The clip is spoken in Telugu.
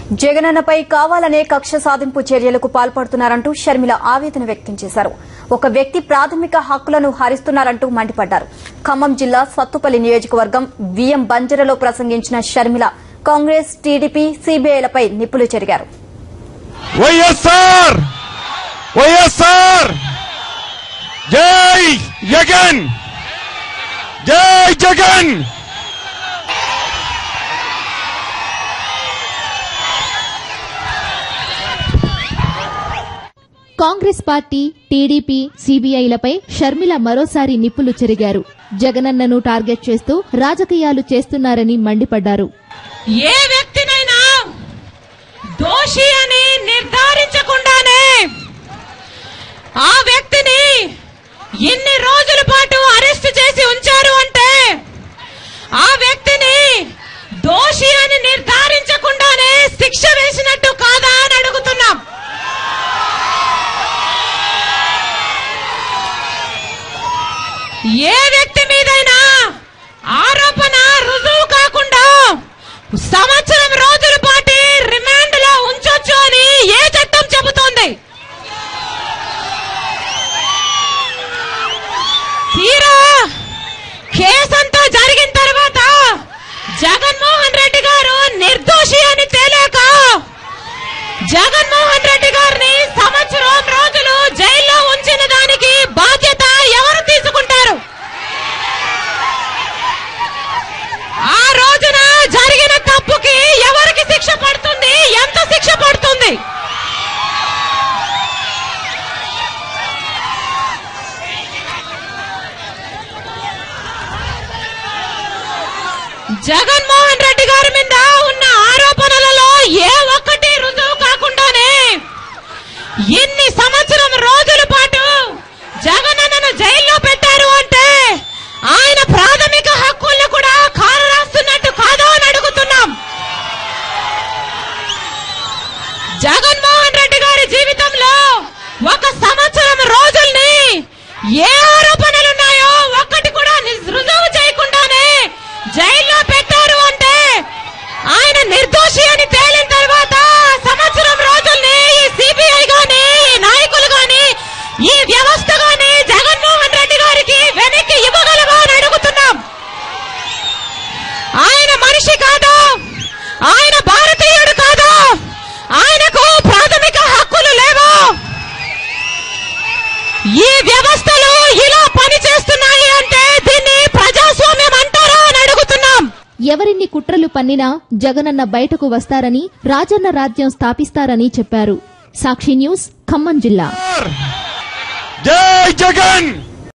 జగనన్నపై కావాలనే కక్ష సాధింపు చర్యలకు పాల్పడుతున్నారంటూ షర్మిల ఆవేదన వ్యక్తం చేశారు ఒక వ్యక్తి ప్రాథమిక హక్కులను హరిస్తున్నారంటూ మండిపడ్డారు ఖమ్మం జిల్లా సత్తుపల్లి నియోజకవర్గం విఎం బంజరలో ప్రసంగించిన షర్మిల కాంగ్రెస్ టీడీపీ సీబీఐలపై నిప్పులు చెరిగారు వైఎస్ఆర్ వైఎస్ఆర్ జై జగన్ జై జగన్ కాంగ్రెస్ పార్టీ టీడీపీ సీబీఐలపై షర్మిల మరోసారి నిప్పులు చెరిగారు జగనన్నను టార్గెట్ చేస్తూ రాజకీయాలు చేస్తున్నారని మండిపడ్డారు ఏ వ్యక్తినైనా దోషి అని నిర్ధారించకుండానే ఆ వ్యక్తిని ఎన్ని రోజుల పాటు అరెస్ట్ చేసి ఉంచారు అంటే ఆ వ్యక్తిని దోషి అని నిర్ధారించకుండానే శిక్ష వేసినట్టు కాదా అని అడుగుతున్నాం ఏ వ్యక్తి మీదైనా ఆరోపణ రుజువు కాకుండా సంవత్సరం రోజుల పాటు రిమాండ్ లో ఉంచొచ్చు అని ఏ చట్టం చెబుతోంది తీరా కేసంతా జరిగిన తర్వాత జగన్మోహన్ రెడ్డి గారు నిర్దోషి అని తేలాక జగన్మోహన్ రెడ్డి గారిని సంవత్సరం రోజులు జైల్లో ఉంచిన దానికి బాధ్యత ఎవరు తీసుకుంటారు ఆ రోజున జరిగిన తప్పుకి ఎవరికి శిక్ష పడుతుంది ఎంత శిక్ష పడుతుంది జగన్మోహన్ రెడ్డి గారి మీద ఉన్న ఆరోపణలలో ఏ ఒక్కటి రుజువు కాకుండానే ఎన్ని సంవత్సరం రోజుల పాటు జగనన్నను జైల్లో పెట్టారు అంటే ఆయన ప్రాథమిక హక్కుల్ని కూడా కాలరాస్తున్నట్టు కాదు అని అడుగుతున్నాం జగన్మోహన్ రెడ్డి గారి జీవితంలో ఒక సంవత్సరం రోజుల్ని ఏ ఆరోపణలు ఉన్నాయో ఒక్కటి కూడా నిజ్- రుజువు చేయకుండానే జైల్లో పెట్టారు అంటే ఆయన నిర్దోషి అని తేలిన తర్వాత సంవత్సరం రోజుల్ని ఈ సిబిఐ గాని ఈ నాయకులు గాని ఈ వ్యవస్థ గాని జగన్మోహన్ రెడ్డి గారికి వెనక్కి ఇవ్వగలవా అని అడుగుతున్నాం ఆయన మనిషి కాదు ఆయన భారతీయుడు కాదు ఆయనకు ప్రాథమిక హక్కులు లేవు ఈ వ్యవస్థలు ఇలా పనిచేస్తున్నాయి అంటే దీన్ని ప్రజాస్వామ్యం అంటారా అని అడుగుతున్నాం ఎవరిన్ని కుట్రలు పన్నినా జగనన్న బయటకు వస్తారని రాజన్న రాజ్యం స్థాపిస్తారని చెప్పారు సాక్షి న్యూస్ ఖమ్మం జిల్లా జై జగన్